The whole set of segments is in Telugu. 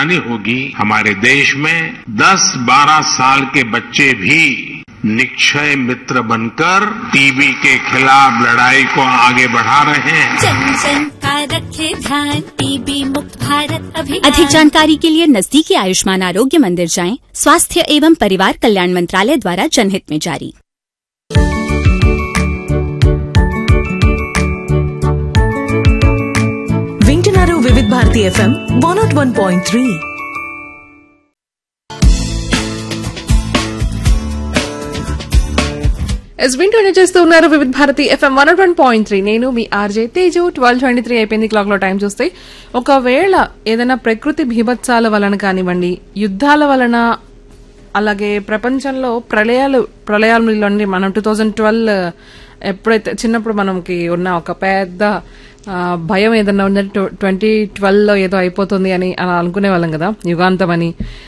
हैरानी होगी हमारे देश में 10-12 साल के बच्चे भी निक्षय मित्र बनकर टीबी के खिलाफ लड़ाई को आगे बढ़ा रहे हैं जन जन का रखे ध्यान टीबी मुक्त भारत अभियान अधिक जानकारी के लिए नजदीकी आयुष्मान आरोग्य मंदिर जाएं स्वास्थ्य एवं परिवार कल्याण मंत्रालय द्वारा जनहित में जारी వింటున్నారు Vividh Bharati FM one nought one point three ఎస్ వింటూనే చేస్తూ ఉన్నారు Vividh Bharati FM one one point three నేను మీ RJ Teju twelve twenty three అయిపోయింది క్లాక్ లో టైం చూస్తే ఒకవేళ ఏదైనా ప్రకృతి భీభత్సాల వలన కానివ్వండి యుద్ధాల వలన అలాగే ప్రపంచంలో ప్రళయాలు ప్రళయాలలోని మనం టూ థౌజండ్ ట్వెల్వ్ ఎప్పుడైతే చిన్నప్పుడు మనకి ఉన్న ఒక పెద్ద ఆ, భయం ఏదన్నా ఉందంటే ట్వంటీ ట్వెల్వ్ లో ఏదో అయిపోతుంది అని అలా అనుకునే వాళ్ళం కదా యుగాంతం అని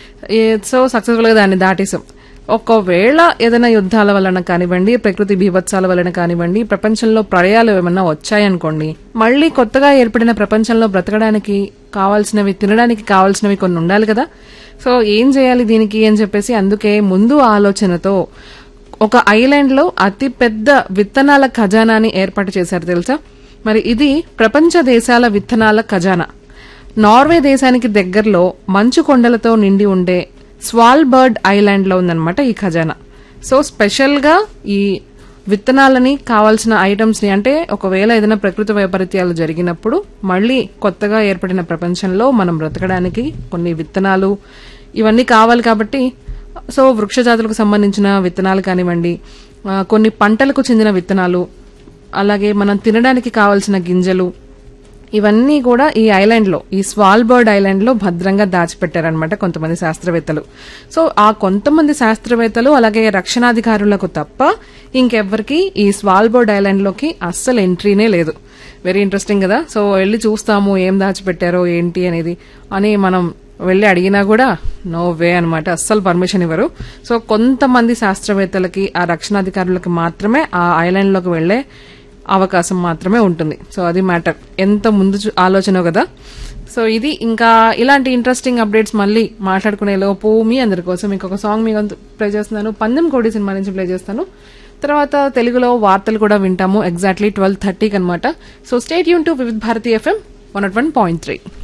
సో సక్సెస్ఫుల్ గా దాన్ని దాటేసాం ఒకవేళ ఏదైనా యుద్ధాల వలన కానివ్వండి ప్రకృతి బీభత్సాల వలన కానివ్వండి ప్రపంచంలో ప్రళయాలు ఏమన్నా వచ్చాయనుకోండి మళ్ళీ కొత్తగా ఏర్పడిన ప్రపంచంలో బ్రతకడానికి కావాల్సినవి తినడానికి కావాల్సినవి కొన్ని ఉండాలి కదా సో ఏం చేయాలి దీనికి అని చెప్పేసి అందుకే ముందు ఆలోచనతో ఒక ఐలాండ్ లో అతి పెద్ద విత్తనాల ఖజానాని ఏర్పాటు చేశారు తెలుసా మరి ఇది ప్రపంచ దేశాల విత్తనాల ఖజానా నార్వే దేశానికి దగ్గరలో మంచు కొండలతో నిండి ఉండే స్వాల్బర్డ్ ఐలాండ్ లో ఉందన్నమాట ఈ ఖజానా సో స్పెషల్ గా ఈ విత్తనాలని కావాల్సిన ఐటమ్స్ ని అంటే ఒకవేళ ఏదైనా ప్రకృతి వైపరీత్యాలు జరిగినప్పుడు మళ్ళీ కొత్తగా ఏర్పడిన ప్రపంచంలో మనం బ్రతకడానికి కొన్ని విత్తనాలు ఇవన్నీ కావాలి కాబట్టి సో వృక్ష జాతులకు సంబంధించిన విత్తనాలు కానివ్వండి ఆ, కొన్ని పంటలకు చెందిన విత్తనాలు అలాగే మనం తినడానికి కావాల్సిన గింజలు ఇవన్నీ కూడా ఈ ఐలాండ్ లో ఈ స్వాల్బర్డ్ ఐలాండ్ లో భద్రంగా దాచిపెట్టారనమాట కొంతమంది శాస్త్రవేత్తలు సో ఆ కొంతమంది శాస్త్రవేత్తలు అలాగే రక్షణాధికారులకు తప్ప ఇంకెవ్వరికి ఈ స్వాల్బర్డ్ ఐలాండ్ లోకి అస్సలు ఎంట్రీనే లేదు వెరీ ఇంట్రెస్టింగ్ కదా సో వెళ్ళి చూస్తాము ఏం దాచిపెట్టారో ఏంటి అనేది అని మనం వెళ్ళి అడిగినా కూడా నో వే అనమాట అస్సలు పర్మిషన్ ఇవ్వరు సో కొంతమంది శాస్త్రవేత్తలకి ఆ రక్షణాధికారులకి మాత్రమే ఆ ఐలాండ్ లోకి వెళ్లే అవకాశం మాత్రమే ఉంటుంది సో అది మ్యాటర్ ఎంత ముందు చూ- ఆలోచన కదా సో ఇది ఇంకా ఇలాంటి ఇంట్రెస్టింగ్ అప్డేట్స్ మళ్ళీ మాట్లాడుకునే లోపు మీ అందరి కోసం ఇంకొక సాంగ్ మీ ప్లే చేస్తున్నాను పందెం కోడి సినిమా నుంచి ప్లే చేస్తాను తర్వాత తెలుగులో వార్తలు కూడా వింటాము ఎగ్జాక్ట్లీ ట్వెల్వ్ థర్టీకి అనమాట సో స్టేట్ యూన్ to Vividh Bharati FM one nought one point three